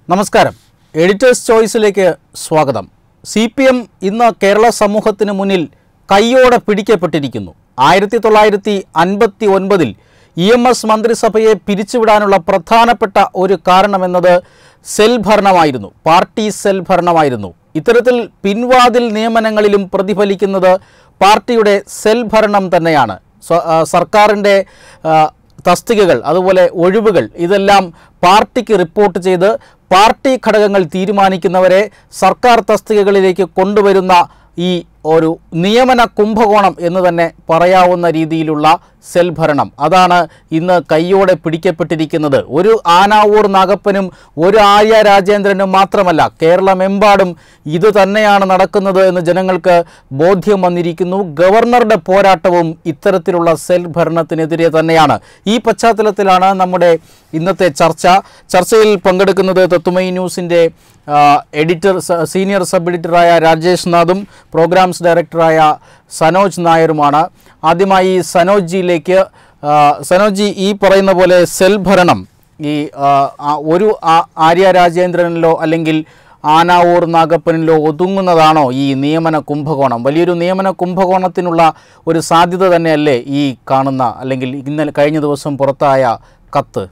നമസ്കാരം എഡിറ്റേഴ്സ് ചോയ്സിലേക്ക് സ്വാഗതം C P M ഇന്ന് കേരള സമൂഹത്തിന് മുന്നിൽ കൈയോടെ പിടിക്കപ്പെട്ടിരിക്കുന്നു ആയിരത്തി തൊള്ളായിരത്തി അൻപത്തി ഒൻപതിൽ ഇ എം എസ് മന്ത്രിസഭയെ പിരിച്ചുവിടാനുള്ള പ്രധാനപ്പെട്ട ഒരു കാരണമെന്നത് സെൽ ഭരണമായിരുന്നു പാർട്ടി സെൽ ഭരണമായിരുന്നു ഇത്തരത്തിൽ പിൻവാതിൽ നിയമനങ്ങളിലും പ്രതിഫലിക്കുന്നത് പാർട്ടിയുടെ സെൽ ഭരണം തന്നെയാണ് സ്വ- ആ, സർക്കാരിൻ്റെ ആ, തസ്തികകൾ അതുപോലെ ഒഴിവുകൾ ഇതെല്ലാം പാർട്ടിക്ക് റിപ്പോർട്ട് ചെയ്ത് പാർട്ടി ഘടകങ്ങൾ തീരുമാനിക്കുന്നവരെ സർക്കാർ തസ്തികകളിലേക്ക് കൊണ്ടുവരുന്ന ഈ ഒരു നിയമന കുംഭകോണം എന്ന് തന്നെ പറയാവുന്ന രീതിയിലുള്ള സെൽ ഭരണം അതാണ് ഇന്ന് കയ്യോടെ പിടിക്കപ്പെട്ടിരിക്കുന്നത് ഒരു ആനാവൂർ നാഗപ്പനും ഒരു ആര്യ രാജേന്ദ്രനും മാത്രമല്ല കേരളമെമ്പാടും ഇത് തന്നെയാണ് നടക്കുന്നത് എന്ന് ജനങ്ങൾക്ക് ബോധ്യം വന്നിരിക്കുന്നു ഗവർണറുടെ പോരാട്ടവും ഇത്തരത്തിലുള്ള സെൽ ഭരണത്തിനെതിരെ തന്നെയാണ് ഈ പശ്ചാത്തലത്തിലാണ് നമ്മുടെ ഇന്നത്തെ ചർച്ച ചർച്ചയിൽ പങ്കെടുക്കുന്നത് തത്തുമൈ ന്യൂസിൻ്റെ ആ, എഡിറ്റർ സ- സീനിയർ സബ് എഡിറ്ററായ രാജേഷ് നാഥും പ്രോഗ്രാംസ് ഡയറക്ടറായ സനോജ് നായരുമാണ് ആദ്യമായി സനോജ് ജിയിലേക്ക് ആ, സനോജ് ജി ഈ പറയുന്ന പോലെ സെൽ ഭരണം ഈ ആ, ആ, ഒരു ആ- ആര്യ രാജേന്ദ്രനിലോ അല്ലെങ്കിൽ ആനാവൂർ നാഗപ്പനിലോ ഒതുങ്ങുന്നതാണോ ഈ നിയമന കുംഭകോണം വലിയൊരു നിയമന കുംഭകോണത്തിനുള്ള ഒരു സാധ്യത തന്നെയല്ലേ ഈ കാണുന്ന അല്ലെങ്കിൽ ഇന്നലെ കഴിഞ്ഞ ദിവസം പുറത്തായ കത്ത്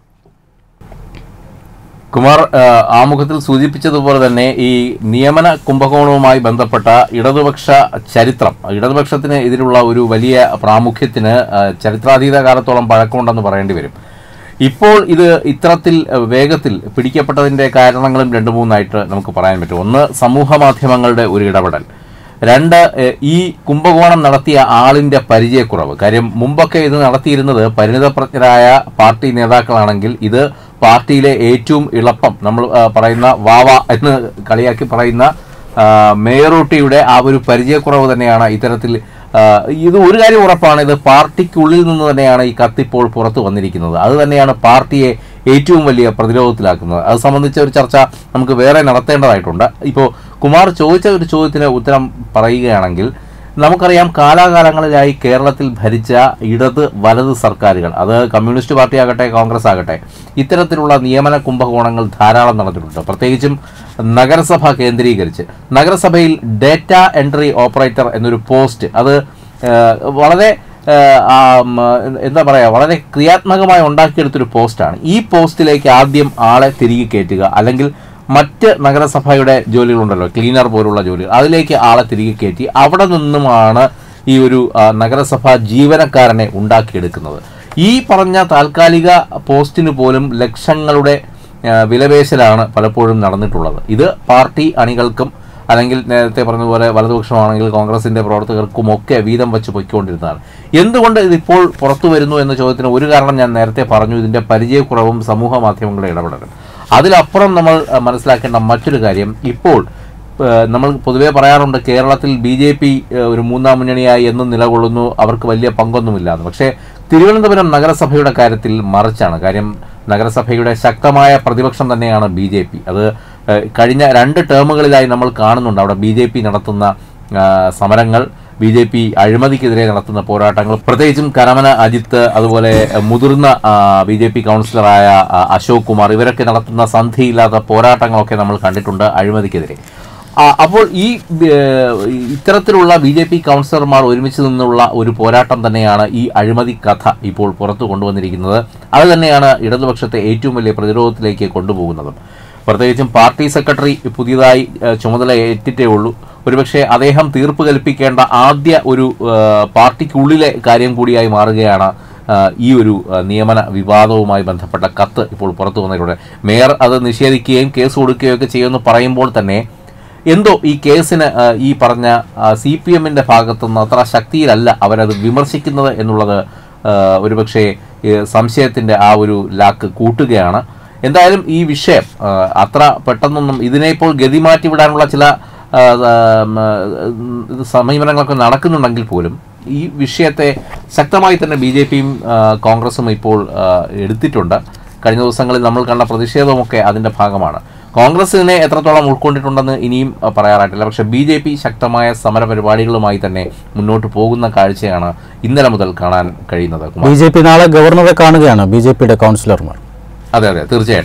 കുമാർ ആ, ആമുഖത്തിൽ സൂചിപ്പിച്ചതുപോലെ തന്നെ ഈ നിയമന കുംഭകോണവുമായി ബന്ധപ്പെട്ട ഇടതുപക്ഷ ചരിത്രം ഇടതുപക്ഷത്തിന് ഇതിലുള്ള ഒരു വലിയ പ്രാമുഖ്യത്തിന് ആ, ചരിത്രാതീത കാലത്തോളം പഴക്കമുണ്ടെന്ന് പറയേണ്ടി വരും ഇപ്പോൾ ഇത് ഇത്തരത്തിൽ ആ, വേഗത്തിൽ പിടിക്കപ്പെട്ടതിന്റെ കാരണങ്ങളും രണ്ട് മൂന്നായിട്ട് നമുക്ക് പറയാൻ പറ്റും ഒന്ന് സമൂഹ മാധ്യമങ്ങളുടെ ഒരു ഇടപെടൽ രണ്ട് എ, ഈ കുംഭകോണം നടത്തിയ ആളിന്റെ പരിചയക്കുറവ് കാര്യം മുമ്പൊക്കെ ഇത് നടത്തിയിരുന്നത് പരിണിതപ്രജ്ഞരായ പാർട്ടി നേതാക്കളാണെങ്കിൽ ഇത് പാർട്ടിയിലെ ഏറ്റവും എളുപ്പം നമ്മൾ ആ, പറയുന്ന വാവ എന്ന് കളിയാക്കി പറയുന്ന ആ, മേയറൂട്ടിയുടെ ആ ഒരു പരിചയക്കുറവ് തന്നെയാണ് ഇത്തരത്തിൽ ആ, ഇത് ഒരു കാര്യം ഉറപ്പാണ് ഇത് പാർട്ടിക്കുള്ളിൽ നിന്ന് തന്നെയാണ് ഈ കത്തിപ്പോൾ പുറത്തു വന്നിരിക്കുന്നത് അത് തന്നെയാണ് പാർട്ടിയെ ഏറ്റവും വലിയ പ്രതിരോധത്തിലാക്കുന്നത് അത് സംബന്ധിച്ച ഒരു ചർച്ച നമുക്ക് വേറെ നടത്തേണ്ടതായിട്ടുണ്ട് ഇപ്പോൾ കുമാർ ചോദിച്ച ഒരു ചോദ്യത്തിന് ഉത്തരം പറയുകയാണെങ്കിൽ നമുക്കറിയാം കാലാകാലങ്ങളിലായി കേരളത്തിൽ ഭരിച്ച ഇടത് വലത് സർക്കാരുകൾ അത് കമ്മ്യൂണിസ്റ്റ് പാർട്ടി ആകട്ടെ കോൺഗ്രസ് ആകട്ടെ ഇത്തരത്തിലുള്ള നിയമന കുംഭകോണങ്ങൾ ധാരാളം നടന്നിട്ടുണ്ട് പ്രത്യേകിച്ചും നഗരസഭ കേന്ദ്രീകരിച്ച് നഗരസഭയിൽ ഡേറ്റ എൻട്രി ഓപ്പറേറ്റർ എന്നൊരു പോസ്റ്റ് അത് ഏഹ്, വളരെ ഏഹ്, ആ, ഉം, എന്താ പറയുക വളരെ ക്രിയാത്മകമായി ഉണ്ടാക്കിയെടുത്തൊരു പോസ്റ്റാണ് ഈ പോസ്റ്റിലേക്ക് ആദ്യം ആളെ തിരികെ കയറ്റുക അല്ലെങ്കിൽ മറ്റ് നഗരസഭയുടെ ജോലികളുണ്ടല്ലോ ക്ലീനർ പോലുള്ള ജോലികൾ അതിലേക്ക് ആളെ തിരികെ കയറ്റി അവിടെ നിന്നുമാണ് ഈ ഒരു ആ, നഗരസഭ ജീവനക്കാരനെ ഉണ്ടാക്കിയെടുക്കുന്നത് ഈ പറഞ്ഞ താൽക്കാലിക പോസ്റ്റിന് പോലും ലക്ഷങ്ങളുടെ ആ, വിലപേശലാണ് പലപ്പോഴും നടന്നിട്ടുള്ളത് ഇത് പാർട്ടി അണികൾക്കും അല്ലെങ്കിൽ നേരത്തെ പറഞ്ഞതുപോലെ വലതുപക്ഷമാണെങ്കിൽ കോൺഗ്രസിന്റെ പ്രവർത്തകർക്കും ഒക്കെ വീതം വെച്ച് പൊയ്ക്കൊണ്ടിരുന്നതാണ് എന്തുകൊണ്ട് ഇതിപ്പോൾ പുറത്തു വരുന്നു എന്ന ചോദ്യത്തിന് ഒരു കാരണം ഞാൻ നേരത്തെ പറഞ്ഞു ഇതിന്റെ പരിചയക്കുറവും സമൂഹ മാധ്യമങ്ങളുടെ ഇടപെടലും അതിലപ്പുറം നമ്മൾ ആ, മനസ്സിലാക്കേണ്ട മറ്റൊരു കാര്യം ഇപ്പോൾ ആ, നമ്മൾ പൊതുവേ പറയാറുണ്ട് കേരളത്തിൽ ബി ജെ പി ഒരു മൂന്നാം മുന്നണിയായി എന്നും നിലകൊള്ളുന്നു അവർക്ക് വലിയ പങ്കൊന്നുമില്ല എന്ന് പക്ഷേ തിരുവനന്തപുരം നഗരസഭയുടെ കാര്യത്തിൽ മറിച്ചാണ് കാര്യം നഗരസഭയുടെ ശക്തമായ പ്രതിപക്ഷം തന്നെയാണ് ബി ജെ പി അത് ആ, കഴിഞ്ഞ രണ്ട് ടേമുകളിലായി നമ്മൾ കാണുന്നുണ്ട് അവിടെ ബി ജെ പി നടത്തുന്ന ആ, സമരങ്ങൾ ബി ജെ പി അഴിമതിക്കെതിരെ നടത്തുന്ന പോരാട്ടങ്ങൾ പ്രത്യേകിച്ചും കരമന അജിത്ത് അതുപോലെ മുതിർന്ന ബി ജെ പി കൗൺസിലറായ ആ, അശോക് കുമാർ ഇവരൊക്കെ നടത്തുന്ന സന്ധിയില്ലാത്ത പോരാട്ടങ്ങളൊക്കെ നമ്മൾ കണ്ടിട്ടുണ്ട് അഴിമതിക്കെതിരെ ആ, അപ്പോൾ ഈ ഏർ, ഇത്തരത്തിലുള്ള ബി ജെ പി കൗൺസിലർമാർ ഒരുമിച്ച് നിന്നുള്ള ഒരു പോരാട്ടം തന്നെയാണ് ഈ അഴിമതി കഥ ഇപ്പോൾ പുറത്തു കൊണ്ടുവന്നിരിക്കുന്നത് അത് തന്നെയാണ് ഇടതുപക്ഷത്തെ ഏറ്റവും വലിയ പ്രതിരോധത്തിലേക്ക് കൊണ്ടുപോകുന്നതും പ്രത്യേകിച്ചും പാർട്ടി സെക്രട്ടറി പുതിയതായി ഏഹ്, ചുമതല ഏറ്റിട്ടേ ഉള്ളൂ ഒരുപക്ഷെ അദ്ദേഹം തീർപ്പ് കൽപ്പിക്കേണ്ട ആദ്യ ഒരു ഏഹ്, പാർട്ടിക്കുള്ളിലെ കാര്യം കൂടിയായി മാറുകയാണ് ഏഹ്, ഈ ഒരു ഏഹ്, നിയമന വിവാദവുമായി ബന്ധപ്പെട്ട കത്ത് ഇപ്പോൾ പുറത്തു വന്നിട്ടുണ്ട് മേയർ അത് നിഷേധിക്കുകയും കേസ് കൊടുക്കുകയും ഒക്കെ ചെയ്യുമെന്ന് പറയുമ്പോൾ തന്നെ എന്തോ ഈ കേസിന് ആ, ഈ പറഞ്ഞ സി പി എമ്മിന്റെ ഭാഗത്തുനിന്ന് അത്ര ശക്തിയിലല്ല അവരത് വിമർശിക്കുന്നത് എന്നുള്ളത് ആ, ഒരുപക്ഷെ ഈ സംശയത്തിന്റെ ആ ഒരു ലാക്ക് കൂട്ടുകയാണ് എന്തായാലും ഈ വിഷയം ആ, അത്ര പെട്ടെന്നൊന്നും ഇതിനെ ഇപ്പോൾ ഗതിമാറ്റി വിടാനുള്ള ചില ആ, ആ, ഉം, ആ, ഇത് സമീപനങ്ങളൊക്കെ നടക്കുന്നുണ്ടെങ്കിൽ പോലും ഈ വിഷയത്തെ ശക്തമായി തന്നെ ബി ജെ പിയും കോൺഗ്രസും ഇപ്പോൾ ആ, എടുത്തിട്ടുണ്ട് കഴിഞ്ഞ ദിവസങ്ങളിൽ നമ്മൾ കണ്ട പ്രതിഷേധമൊക്കെ അതിന്റെ ഭാഗമാണ് കോൺഗ്രസ് ഇതിനെ എത്രത്തോളം ഉൾക്കൊണ്ടിട്ടുണ്ടെന്ന് ഇനിയും അഹ്, പറയാറായിട്ടില്ല പക്ഷേ ബി ജെ പി ശക്തമായ സമര പരിപാടികളുമായി തന്നെ മുന്നോട്ട് പോകുന്ന കാഴ്ചയാണ് ഇന്നലെ മുതൽ കാണാൻ കഴിയുന്നത് കുമാർ ബി ജെ പി നാളെ ഗവർണറെ കാണുകയാണ് ബി ജെ പിയുടെ കൗൺസിലർമാർ അതെ അതെ തീർച്ചയായിട്ടും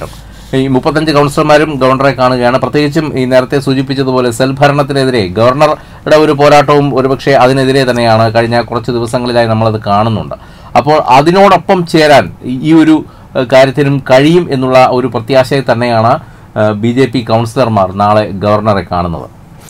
ഈ മുപ്പത്തഞ്ച് കൗൺസിലർമാരും ഗവർണറെ കാണുകയാണ് പ്രത്യേകിച്ചും ഈ നേരത്തെ സൂചിപ്പിച്ചതുപോലെ സെൽ ഭരണത്തിനെതിരെ ഗവർണറുടെ ഒരു പോരാട്ടവും ഒരുപക്ഷെ അതിനെതിരെ തന്നെയാണ് കഴിഞ്ഞ കുറച്ച് ദിവസങ്ങളിലായി നമ്മളത് കാണുന്നുണ്ട് അപ്പോൾ അതിനോടൊപ്പം ചേരാൻ ഈ- ഈ ഒരു ഏഹ്, കാര്യത്തിനും കഴിയും എന്നുള്ള ഒരു പ്രത്യാശയിൽ തന്നെയാണ് ബി ജെ പി കൗൺസിലർമാർ നാളെ ഗവർണറെ കാണുന്നത്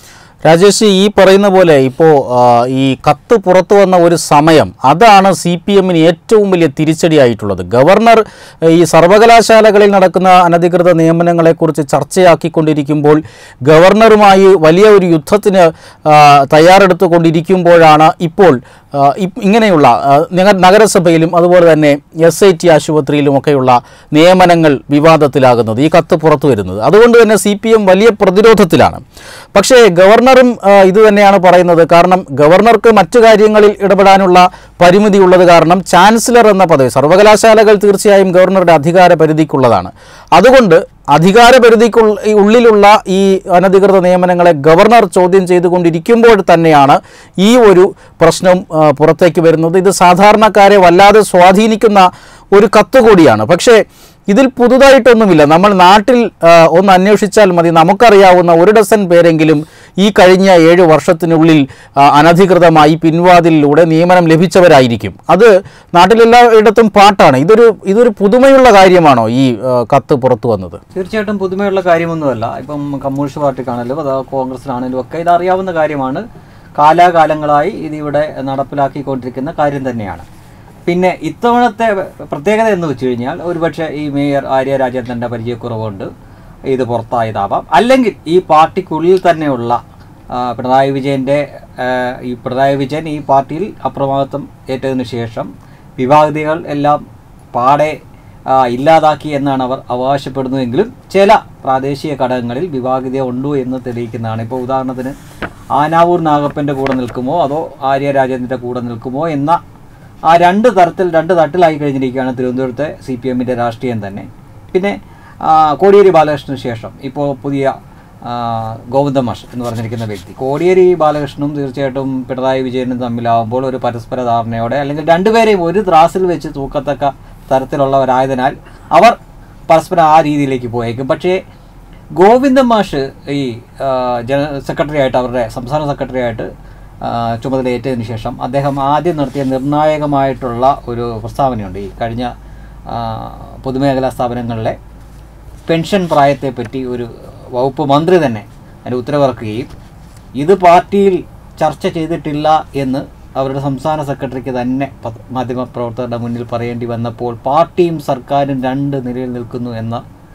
രാജേഷ് ഈ പറയുന്ന പോലെ ഇപ്പോൾ ഈ കത്ത് പുറത്തു വന്ന ഒരു സമയം അതാണ് സി പി എമ്മിന് ഏറ്റവും വലിയ തിരിച്ചടിയായിട്ടുള്ളത് ഗവർണർ ഏഹ്, ഈ സർവകലാശാലകളിൽ നടക്കുന്ന അനധികൃത നിയമനങ്ങളെക്കുറിച്ച് ചർച്ചയാക്കിക്കൊണ്ടിരിക്കുമ്പോൾ ഗവർണറുമായി വലിയ ഒരു യുദ്ധത്തിന് ആ, തയ്യാറെടുത്തുകൊണ്ടിരിക്കുമ്പോഴാണ് ഇപ്പോൾ ആ, ഇ- ഇങ്ങനെയുള്ള ആ, നഗ- നഗരസഭയിലും അതുപോലെ തന്നെ എസ് ഐ ടി ആശുപത്രിയിലുമൊക്കെയുള്ള നിയമനങ്ങൾ വിവാദത്തിലാകുന്നത് ഈ കത്ത് പുറത്തു വരുന്നത് അതുകൊണ്ട് തന്നെ സി പി എം വലിയ പ്രതിരോധത്തിലാണ് പക്ഷേ ഗവർണറും ആ, ഇത് തന്നെയാണ് പറയുന്നത് കാരണം ഗവർണർക്ക് മറ്റു കാര്യങ്ങളിൽ ഇടപെടാനുള്ള പരിമിതി ഉള്ളത് കാരണം ചാൻസലർ എന്ന പദവി സർവകലാശാലകൾ തീർച്ചയായും ഗവർണറുടെ അധികാര പരിധിക്കുള്ളതാണ് അതുകൊണ്ട് അധികാര പരിധിക്കുള്ള ഈ ഉള്ളിലുള്ള ഈ അനധികൃത നിയമനങ്ങളെ ഗവർണർ ചോദ്യം ചെയ്തുകൊണ്ടിരിക്കുമ്പോൾ തന്നെയാണ് ഈ ഒരു പ്രശ്നം ആ, പുറത്തേക്ക് വരുന്നത് ഇത് സാധാരണക്കാരെ വല്ലാതെ സ്വാധീനിക്കുന്ന ഒരു കത്ത് കൂടിയാണ് പക്ഷേ ഇതിൽ പുതുതായിട്ടൊന്നുമില്ല നമ്മൾ നാട്ടിൽ ആ, ഒന്ന് അന്വേഷിച്ചാൽ മതി നമുക്കറിയാവുന്ന ഒരു ഡസൻ പേരെങ്കിലും ഈ കഴിഞ്ഞ ഏഴ് വർഷത്തിനുള്ളിൽ ആ, അനധികൃതമായി പിൻവാതിലിലൂടെ നിയമനം ലഭിച്ചവരായിരിക്കും അത് നാട്ടിലെല്ലായിടത്തും പാട്ടാണ് ഇതൊരു ഇതൊരു പുതുമയുള്ള കാര്യമാണോ ഈ ആ, കത്ത് പുറത്തു വന്നത് തീർച്ചയായിട്ടും പുതുമയുള്ള കാര്യമൊന്നുമല്ല ഇപ്പം കമ്മ്യൂണിസ്റ്റ് പാർട്ടിക്കാണെങ്കിലും അതോ കോൺഗ്രസിനാണെങ്കിലും ഒക്കെ ഇത് അറിയാവുന്ന കാര്യമാണ് കാലാകാലങ്ങളായി ഇതിവിടെ നടപ്പിലാക്കിക്കൊണ്ടിരിക്കുന്ന കാര്യം തന്നെയാണ് പിന്നെ ഇത്തവണത്തെ പ്രത്യേകത എന്ന് വെച്ച് കഴിഞ്ഞാൽ ഒരുപക്ഷെ ഈ മേയർ ആര്യ രാജേന്ദ്രൻ്റെ പരിചയക്കുറവുകൊണ്ട് ഇത് പുറത്തായതാവാം അല്ലെങ്കിൽ ഈ പാർട്ടിക്കുള്ളിൽ തന്നെയുള്ള ആ, പിണറായി വിജയൻ്റെ ആ, ഈ പിണറായി വിജയൻ ഈ പാർട്ടിയിൽ അപ്രമാദിത്വം ഏറ്റതിനു ശേഷം വിവാഹിതകൾ എല്ലാം പാടെ ആ, ഇല്ലാതാക്കി എന്നാണ് അവർ അവകാശപ്പെടുന്നതെങ്കിലും ചില പ്രാദേശിക ഘടകങ്ങളിൽ വിവാഹിത ഉണ്ടോ എന്ന് തെളിയിക്കുന്നതാണ് ഇപ്പോൾ ഉദാഹരണത്തിന് ആനാവൂർ നാഗപ്പൻ്റെ കൂടെ നിൽക്കുമോ അതോ ആര്യ രാജേന്ദ്രൻ്റെ കൂടെ നിൽക്കുമോ എന്ന ആ രണ്ട് തരത്തിൽ രണ്ട് തട്ടിലായി കഴിഞ്ഞിരിക്കുകയാണ് തിരുവനന്തപുരത്തെ സി പി എമ്മിൻ്റെ രാഷ്ട്രീയം തന്നെ പിന്നെ ആ, കോടിയേരി ബാലകൃഷ്ണന് ശേഷം ഇപ്പോൾ പുതിയ ആ, ഗോവിന്ദ മാഷ് എന്ന് പറഞ്ഞിരിക്കുന്ന വ്യക്തി കോടിയേരി ബാലകൃഷ്ണനും തീർച്ചയായിട്ടും പിണറായി വിജയനും തമ്മിലാവുമ്പോൾ ഒരു പരസ്പര ധാരണയോടെ അല്ലെങ്കിൽ രണ്ടുപേരെയും ഒരു ത്രാസിൽ വെച്ച് തൂക്കത്തക്ക തരത്തിലുള്ളവരായതിനാൽ അവർ പരസ്പരം ആ രീതിയിലേക്ക് പോയേക്കും പക്ഷേ ഗോവിന്ദ മാഷ് ഈ ആ, ജന സെക്രട്ടറി ആയിട്ട് അവരുടെ സംസ്ഥാന സെക്രട്ടറി ആയിട്ട് ആ, ചുമതലയേറ്റതിന് ശേഷം അദ്ദേഹം ആദ്യം നടത്തിയ നിർണായകമായിട്ടുള്ള ഒരു പ്രസ്താവനയുണ്ട് ഈ കഴിഞ്ഞ ആ, പൊതുമേഖലാ സ്ഥാപനങ്ങളിലെ പെൻഷൻ പ്രായത്തെപ്പറ്റി ഒരു വകുപ്പ് മന്ത്രി തന്നെ അതിന് ഉത്തരവിറക്കുകയും ഇത് പാർട്ടിയിൽ ചർച്ച ചെയ്തിട്ടില്ല എന്ന് അവരുടെ സംസ്ഥാന സെക്രട്ടറിക്ക് തന്നെ പ- മാധ്യമപ്രവർത്തകരുടെ മുന്നിൽ പറയേണ്ടി വന്നപ്പോൾ പാർട്ടിയും സർക്കാരും രണ്ട് നിലയിൽ നിൽക്കുന്നു എന്ന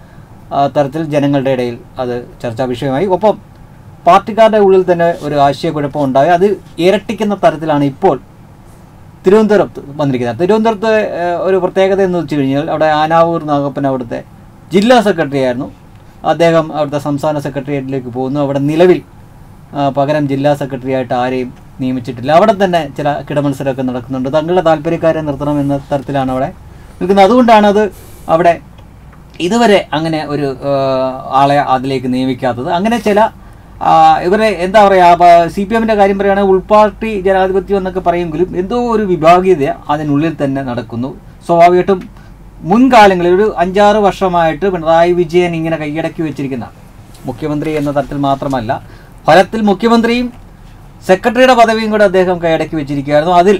ആ, തരത്തിൽ ജനങ്ങളുടെ ഇടയിൽ അത് ചർച്ചാ വിഷയമായി ഒപ്പം പാർട്ടിക്കാരുടെ ഉള്ളിൽ തന്നെ ഒരു ആശയക്കുഴപ്പം ഉണ്ടായി അത് ഇരട്ടിക്കുന്ന തരത്തിലാണ് ഇപ്പോൾ തിരുവനന്തപുരത്ത് വന്നിരിക്കുന്നത് തിരുവനന്തപുരത്ത് ഏഹ്, ഒരു പ്രത്യേകത എന്ന് വെച്ച് കഴിഞ്ഞാൽ അവിടെ ആനാവൂർ നാഗപ്പൻ അവിടുത്തെ ജില്ലാ സെക്രട്ടറി ആയിരുന്നു അദ്ദേഹം അവിടുത്തെ സംസ്ഥാന സെക്രട്ടേറിയറ്റിലേക്ക് പോകുന്നു അവിടെ നിലവിൽ ആ, പകരം ജില്ലാ സെക്രട്ടറി ആയിട്ട് ആരെയും നിയമിച്ചിട്ടില്ല അവിടെ തന്നെ ചില കിടമത്സരമൊക്കെ നടക്കുന്നുണ്ട് തങ്ങളുടെ താല്പര്യക്കാരെ നിർത്തണം എന്ന തരത്തിലാണ് അവിടെ നിൽക്കുന്നത് അതുകൊണ്ടാണ് അത് അവിടെ ഇതുവരെ അങ്ങനെ ഒരു ആ, ആളെ അതിലേക്ക് നിയമിക്കാത്തത് അങ്ങനെ ചില ആ, ഇവരെ എന്താ പറയുക സി പി എമ്മിൻ്റെ കാര്യം പറയുകയാണെങ്കിൽ ഉൾപാർട്ടി ജനാധിപത്യം എന്നൊക്കെ പറയുമെങ്കിലും എന്തോ ഒരു വിഭാഗീയത അതിനുള്ളിൽ തന്നെ നടക്കുന്നു സ്വാഭാവികമായിട്ടും മുൻകാലങ്ങളിൽ ഒരു അഞ്ചാറ് വർഷമായിട്ട് പിണറായി വിജയൻ ഇങ്ങനെ കൈയടക്കി വെച്ചിരിക്കുന്ന മുഖ്യമന്ത്രി എന്ന തരത്തിൽ മാത്രമല്ല ഫലത്തിൽ മുഖ്യമന്ത്രിയും സെക്രട്ടറിയുടെ പദവിയും കൂടെ അദ്ദേഹം കൈയടക്കി വെച്ചിരിക്കുകയായിരുന്നു അതിൽ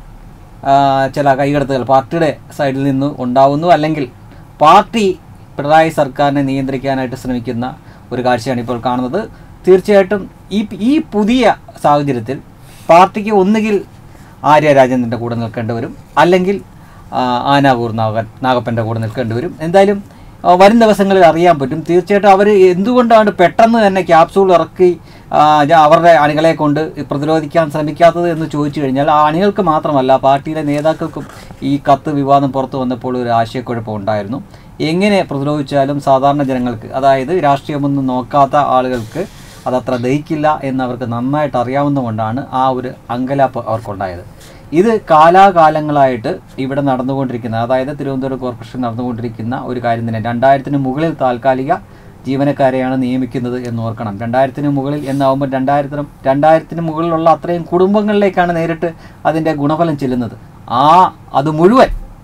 ആ, ചില കൈകടത്തുകൾ പാർട്ടിയുടെ സൈഡിൽ നിന്ന് ഉണ്ടാവുന്നു അല്ലെങ്കിൽ പാർട്ടി പിണറായി സർക്കാരിനെ നിയന്ത്രിക്കാനായിട്ട് ശ്രമിക്കുന്ന ഒരു കാഴ്ചയാണ് ഇപ്പോൾ കാണുന്നത് തീർച്ചയായിട്ടും ഈ ഈ പുതിയ സാഹചര്യത്തിൽ പാർട്ടിക്ക് ഒന്നുകിൽ ആര്യ രാജേന്ദ്രൻ്റെ കൂടെ നിൽക്കേണ്ടി വരും അല്ലെങ്കിൽ ആ, ആനാവൂർ നാഗൻ നാഗപ്പൻ്റെ കൂടെ നിൽക്കേണ്ടി വരും എന്തായാലും ആ, വരും ദിവസങ്ങളിൽ അറിയാൻ പറ്റും തീർച്ചയായിട്ടും അവർ എന്തുകൊണ്ടാണ് പെട്ടെന്ന് തന്നെ ക്യാപ്സൂൾ ഇറക്കി ആ, ജ- അവരുടെ അണികളെ കൊണ്ട് പ്രതിരോധിക്കാൻ ശ്രമിക്കാത്തത് എന്ന് ചോദിച്ചു കഴിഞ്ഞാൽ ആ അണികൾക്ക് മാത്രമല്ല പാർട്ടിയിലെ നേതാക്കൾക്കും ഈ കത്ത് വിവാദം പുറത്തു വന്നപ്പോൾ ഒരു ആശയക്കുഴപ്പം ഉണ്ടായിരുന്നു എങ്ങനെ പ്രതിരോധിച്ചാലും സാധാരണ ജനങ്ങൾക്ക് അതായത് രാഷ്ട്രീയമൊന്നും നോക്കാത്ത ആളുകൾക്ക് അതത്ര ദഹിക്കില്ല എന്നവർക്ക് നന്നായിട്ട് അറിയാവുന്നതുകൊണ്ടാണ് ആ ഒരു അങ്കലാപ്പ് അവർക്കുണ്ടായത് ഇത് കാലാകാലങ്ങളായിട്ട് ഇവിടെ നടന്നുകൊണ്ടിരിക്കുന്ന അതായത് തിരുവനന്തപുരം കോർപ്പറേഷൻ നടന്നുകൊണ്ടിരിക്കുന്ന ഒരു കാര്യം തന്നെ രണ്ടായിരത്തിന് മുകളിൽ താൽക്കാലിക ജീവനക്കാരെയാണ് നിയമിക്കുന്നത് എന്ന് ഓർക്കണം രണ്ടായിരത്തിന് മുകളിൽ എന്നാവുമ്പോൾ രണ്ടായിരത്തിനും രണ്ടായിരത്തിന് മുകളിലുള്ള അത്രയും കുടുംബങ്ങളിലേക്കാണ് നേരിട്ട് അതിൻ്റെ ഗുണഫലം ചെല്ലുന്നത് ആ അത് മുഴുവൻ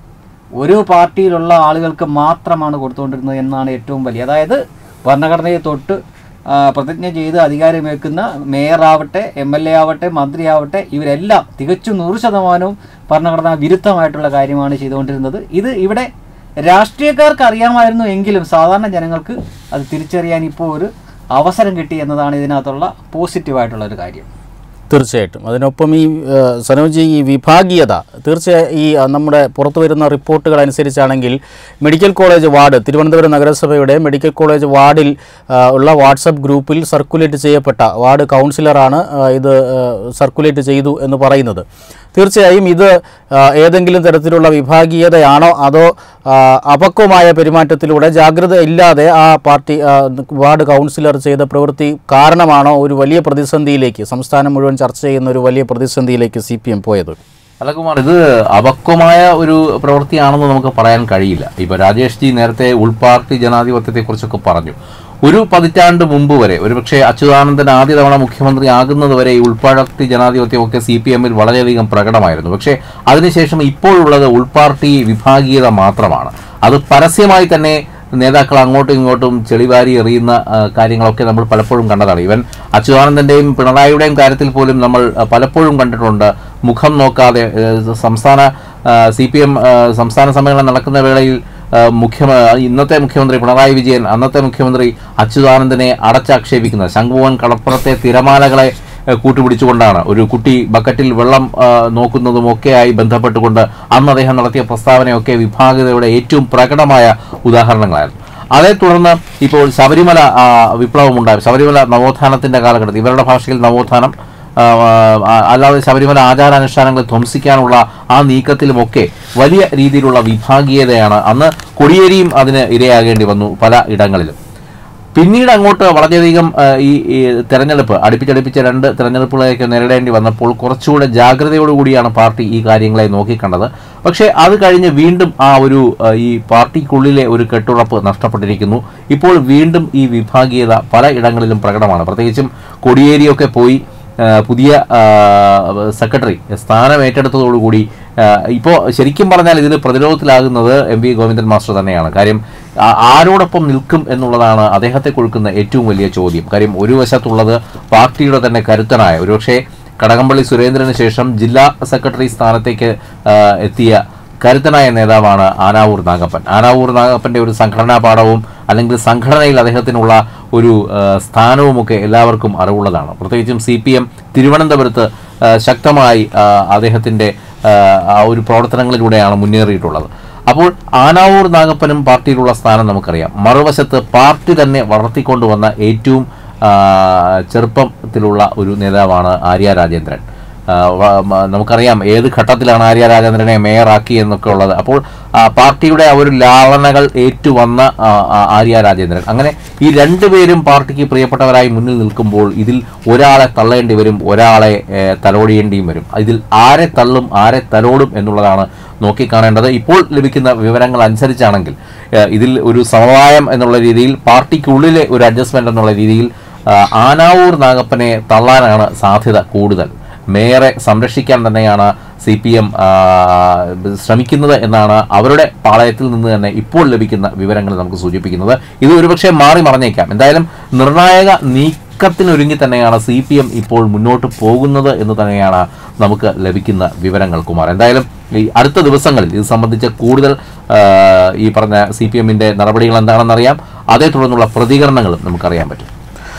ഒരു പാർട്ടിയിലുള്ള ആളുകൾക്ക് മാത്രമാണ് കൊടുത്തുകൊണ്ടിരുന്നത് എന്നാണ് ഏറ്റവും വലിയ അതായത് ഭരണഘടനയെ തൊട്ട് ആ, പ്രതിജ്ഞ ചെയ്ത് അധികാരമേൽക്കുന്ന മേയറാവട്ടെ എം എൽ എ ആവട്ടെ മന്ത്രിയാവട്ടെ ഇവരെല്ലാം തികച്ചും നൂറ് ശതമാനവും ഭരണഘടനാ വിരുദ്ധമായിട്ടുള്ള കാര്യമാണ് ചെയ്തുകൊണ്ടിരുന്നത് ഇത് ഇവിടെ രാഷ്ട്രീയക്കാർക്ക് അറിയാമായിരുന്നു എങ്കിലും സാധാരണ ജനങ്ങൾക്ക് അത് തിരിച്ചറിയാൻ ഇപ്പോൾ ഒരു അവസരം കിട്ടി എന്നതാണ് ഇതിനകത്തുള്ള പോസിറ്റീവായിട്ടുള്ള ഒരു കാര്യം തീർച്ചയായിട്ടും അതിനൊപ്പം ഈ ഏഹ്, സനോജ് ഈ വിഭാഗീയത തീർച്ചയായും ഈ അഹ്, നമ്മുടെ പുറത്തു വരുന്ന റിപ്പോർട്ടുകൾ അനുസരിച്ചാണെങ്കിൽ മെഡിക്കൽ കോളേജ് വാർഡ് തിരുവനന്തപുരം നഗരസഭയുടെ മെഡിക്കൽ കോളേജ് വാർഡിൽ ആഹ്, ഉള്ള വാട്സപ്പ് ഗ്രൂപ്പിൽ സർക്കുലേറ്റ് ചെയ്യപ്പെട്ട വാർഡ് കൗൺസിലറാണ് ആഹ്, ഇത് ആഹ്, സർക്കുലേറ്റ് ചെയ്തു എന്ന് പറയുന്നത് തീർച്ചയായും ഇത് ആഹ്, ഏതെങ്കിലും തരത്തിലുള്ള വിഭാഗീയതയാണോ അതോ ആഹ്, അപക്വമായ പെരുമാറ്റത്തിലൂടെ ജാഗ്രത ഇല്ലാതെ ആ പാർട്ടി ആഹ്, വാർഡ് കൗൺസിലർ ചെയ്ത പ്രവൃത്തി കാരണമാണോ ഒരു വലിയ പ്രതിസന്ധിയിലേക്ക് സംസ്ഥാനം മുഴുവൻ ചർച്ച ചെയ്യുന്ന ഒരു വലിയ പ്രതിസന്ധിയിലേക്ക് സി പി എം പോയത് അല്ല കുമാർ ഇത് അപക്വമായ ഒരു പ്രവൃത്തിയാണെന്ന് നമുക്ക് പറയാൻ കഴിയില്ല ഇപ്പൊ രാജേഷ് ജി നേരത്തെ ഉൾപാർട്ടി ജനാധിപത്യത്തെക്കുറിച്ചൊക്കെ പറഞ്ഞു ഒരു പതിറ്റാണ്ട് മുമ്പ് വരെ ഒരുപക്ഷെ അച്യുതാനന്ദൻ ആദ്യ തവണ മുഖ്യമന്ത്രി ആകുന്നത് വരെ ഈ ഉൾപാർട്ടി ജനാധിപത്യമൊക്കെ സി പി എമ്മിൽ വളരെയധികം പ്രകടമായിരുന്നു പക്ഷേ അതിനുശേഷം ഇപ്പോഴുള്ളത് ഉൾപാർട്ടി വിഭാഗീയത മാത്രമാണ് അത് പരസ്യമായി തന്നെ നേതാക്കൾ അങ്ങോട്ടും ഇങ്ങോട്ടും ചെളിവാരി എറിയുന്ന ആ, കാര്യങ്ങളൊക്കെ നമ്മൾ പലപ്പോഴും കണ്ടതാണ് ഇവൻ അച്യുതാനന്ദന്റെയും പിണറായിയുടെയും കാര്യത്തിൽ പോലും നമ്മൾ ആ, പലപ്പോഴും കണ്ടിട്ടുണ്ട് മുഖം നോക്കാതെ ഏ, സംസ്ഥാന സി പി എം സംസ്ഥാന സമ്മേളനം നടക്കുന്ന വേളയിൽ ആ, മുഖ്യ ഇന്നത്തെ മുഖ്യമന്ത്രി പിണറായി വിജയൻ അന്നത്തെ മുഖ്യമന്ത്രി അച്യുതാനന്ദനെ അടച്ചാക്ഷേപിക്കുന്ന ശംഖുവൻ കടപ്പുറത്തെ തിരമാലകളെ ഏഹ് കൂട്ടുപിടിച്ചുകൊണ്ടാണ് ഒരു കുട്ടി ബക്കറ്റിൽ വെള്ളം ആ, നോക്കുന്നതും ഒക്കെയായി ബന്ധപ്പെട്ടുകൊണ്ട് അന്ന് അദ്ദേഹം നടത്തിയ പ്രസ്താവനയൊക്കെ വിഭാഗതയുടെ ഏറ്റവും പ്രകടമായ ഉദാഹരണങ്ങളായിരുന്നു അതേ തുടർന്ന് ഇപ്പോൾ ശബരിമല ആ, വിപ്ലവമുണ്ടായി ശബരിമല നവോത്ഥാനത്തിന്റെ കാലഘട്ടത്തിൽ ഇവരുടെ ഭാഷയിൽ നവോത്ഥാനം ആ, ആ, അല്ലാതെ ശബരിമല ആചാരാനുഷ്ഠാനങ്ങളെ ധ്വംസിക്കാനുള്ള ആ നീക്കത്തിലുമൊക്കെ വലിയ രീതിയിലുള്ള വിഭാഗീയതയാണ് അന്ന് കൊടിയേരിയും അതിന് ഇരയാകേണ്ടി വന്നു പല ഇടങ്ങളിലും പിന്നീട് അങ്ങോട്ട് വളരെയധികം ആ, ഈ ഈ തെരഞ്ഞെടുപ്പ് അടുപ്പിച്ചടുപ്പിച്ച രണ്ട് തെരഞ്ഞെടുപ്പുകളെയൊക്കെ നേരിടേണ്ടി വന്നപ്പോൾ കുറച്ചുകൂടെ ജാഗ്രതയോടുകൂടിയാണ് പാർട്ടി ഈ കാര്യങ്ങളെ നോക്കിക്കണ്ടത് പക്ഷേ അത് കഴിഞ്ഞ് വീണ്ടും ആ ഒരു ആ, ഈ പാർട്ടിക്കുള്ളിലെ ഒരു കെട്ടുറപ്പ് നഷ്ടപ്പെട്ടിരിക്കുന്നു ഇപ്പോൾ വീണ്ടും ഈ വിഭാഗീയത പല ഇടങ്ങളിലും പ്രകടമാണ് പ്രത്യേകിച്ചും കൊടിയേരിയൊക്കെ പോയി ആ, പുതിയ ആ, സെക്രട്ടറി സ്ഥാനം ഏറ്റെടുത്തതോടുകൂടി ഇപ്പോൾ ശരിക്കും പറഞ്ഞാൽ ഇതിൽ പ്രതിരോധത്തിലാകുന്നത് എം വി ഗോവിന്ദൻ മാസ്റ്റർ തന്നെയാണ് കാര്യം ആ- ആരോടൊപ്പം നിൽക്കും എന്നുള്ളതാണ് അദ്ദേഹത്തെ കൊടുക്കുന്ന ഏറ്റവും വലിയ ചോദ്യം കാര്യം ഒരു വശത്തുള്ളത് പാർട്ടിയുടെ തന്നെ കരുത്തനായ ഒരുപക്ഷെ കടകംപള്ളി സുരേന്ദ്രന് ശേഷം ജില്ലാ സെക്രട്ടറി സ്ഥാനത്തേക്ക് ആ, എത്തിയ കരുത്തനായ നേതാവാണ് ആനാവൂർ നാഗപ്പൻ ആനാവൂർ നാഗപ്പന്റെ ഒരു സംഘടനാ പാഠവും അല്ലെങ്കിൽ സംഘടനയിൽ അദ്ദേഹത്തിനുള്ള ഒരു ആ, സ്ഥാനവുമൊക്കെ എല്ലാവർക്കും അറിവുള്ളതാണ് പ്രത്യേകിച്ചും സി പി എം തിരുവനന്തപുരത്ത് ആ, ശക്തമായി ആ, അദ്ദേഹത്തിന്റെ ആ, ആ ഒരു പ്രവർത്തനങ്ങളിലൂടെയാണ് മുന്നേറിയിട്ടുള്ളത് അപ്പോൾ ആനാവൂർ നാഗപ്പനും പാർട്ടിയിലുള്ള സ്ഥാനം നമുക്കറിയാം മറുവശത്ത് പാർട്ടി തന്നെ വളർത്തിക്കൊണ്ടുവന്ന ഏറ്റവും ആ, ചെറുപ്പത്തിലുള്ള ഒരു നേതാവാണ് ആര്യ രാജേന്ദ്രൻ ആ, വ- മ- നമുക്കറിയാം ഏത് ഘട്ടത്തിലാണ് ആര്യ രാജേന്ദ്രനെ മേയറാക്കി എന്നൊക്കെ ഉള്ളത് അപ്പോൾ ആ, പാർട്ടിയുടെ ആ ഒരു ലാളനകൾ ഏറ്റുവന്ന ആ, ആ, ആര്യ രാജേന്ദ്രൻ അങ്ങനെ ഈ രണ്ടുപേരും പാർട്ടിക്ക് പ്രിയപ്പെട്ടവരായി മുന്നിൽ നിൽക്കുമ്പോൾ ഇതിൽ ഒരാളെ തള്ളേണ്ടി വരും ഒരാളെ ഏ, തലോടിയേണ്ടിയും വരും ഇതിൽ ആരെ തള്ളും ആരെ തലോടും എന്നുള്ളതാണ് നോക്കിക്കാണേണ്ടത് ഇപ്പോൾ ലഭിക്കുന്ന വിവരങ്ങൾ അനുസരിച്ചാണെങ്കിൽ ഏ, ഇതിൽ ഒരു സമവായം എന്നുള്ള രീതിയിൽ പാർട്ടിക്കുള്ളിലെ ഒരു അഡ്ജസ്റ്റ്മെന്റ് എന്നുള്ള രീതിയിൽ ആ, ആനാവൂർ നാഗപ്പനെ തള്ളാനാണ് സാധ്യത കൂടുതൽ മേയറെ സംരക്ഷിക്കാൻ തന്നെയാണ് സി പി എം ശ്രമിക്കുന്നത് എന്നാണ് അവരുടെ പാളയത്തിൽ നിന്ന് തന്നെ ഇപ്പോൾ ലഭിക്കുന്ന വിവരങ്ങൾ നമുക്ക് സൂചിപ്പിക്കുന്നത് ഇത് ഒരുപക്ഷെ മാറി മറഞ്ഞേക്കാം എന്തായാലും നിർണായക നീക്കത്തിനൊരുങ്ങി തന്നെയാണ് സി പി എം ഇപ്പോൾ മുന്നോട്ട് പോകുന്നത് എന്ന് തന്നെയാണ് നമുക്ക് ലഭിക്കുന്ന വിവരങ്ങൾ കുമാർ എന്തായാലും ഈ അടുത്ത ദിവസങ്ങളിൽ ഇത് സംബന്ധിച്ച കൂടുതൽ ആ, ഈ പറഞ്ഞ സി പി എമ്മിൻ്റെ നടപടികൾ എന്താണെന്നറിയാം അതേ തുടർന്നുള്ള പ്രതികരണങ്ങളും നമുക്കറിയാൻ പറ്റും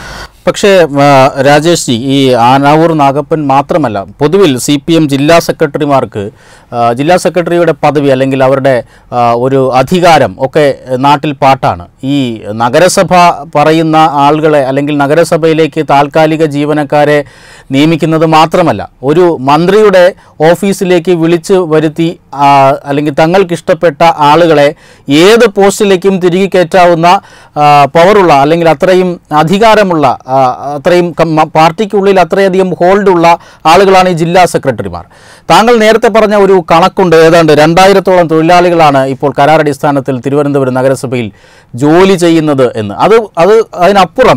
പക്ഷേ ആ, രാജേഷ് ജി ഈ ആനാവൂർ നാഗപ്പൻ മാത്രമല്ല പൊതുവിൽ സി പി എം ജില്ലാ സെക്രട്ടറിമാർക്ക് ആ, ജില്ലാ സെക്രട്ടറിയുടെ പദവി അല്ലെങ്കിൽ അവരുടെ ആ, ഒരു അധികാരം ഒക്കെ നാട്ടിൽ പാട്ടാണ് ഈ നഗരസഭ പറയുന്ന ആളുകളെ അല്ലെങ്കിൽ നഗരസഭയിലേക്ക് താൽക്കാലിക ജീവനക്കാരെ നിയമിക്കുന്നത് മാത്രമല്ല ഒരു മന്ത്രിയുടെ ഓഫീസിലേക്ക് വിളിച്ചു വരുത്തി ആ, അല്ലെങ്കിൽ തങ്ങൾക്കിഷ്ടപ്പെട്ട ആളുകളെ ഏത് പോസ്റ്റിലേക്കും തിരികെ കയറ്റാവുന്ന ആ, പവറുള്ള അല്ലെങ്കിൽ അത്രയും അധികാരമുള്ള ആ, അത്രയും കം- മ- പാർട്ടിക്കുള്ളിൽ അത്രയധികം ഹോൾഡുള്ള ആളുകളാണ് ഈ ജില്ലാ സെക്രട്ടറിമാർ താങ്കൾ നേരത്തെ പറഞ്ഞ ഒരു കണക്കുണ്ട് ഏതാണ്ട് രണ്ടായിരത്തോളം തൊഴിലാളികളാണ് ഇപ്പോൾ കരാറടിസ്ഥാനത്തിൽ തിരുവനന്തപുരം നഗരസഭയിൽ ജോലി ചെയ്യുന്നത് എന്ന് അത് അത് അതിനപ്പുറം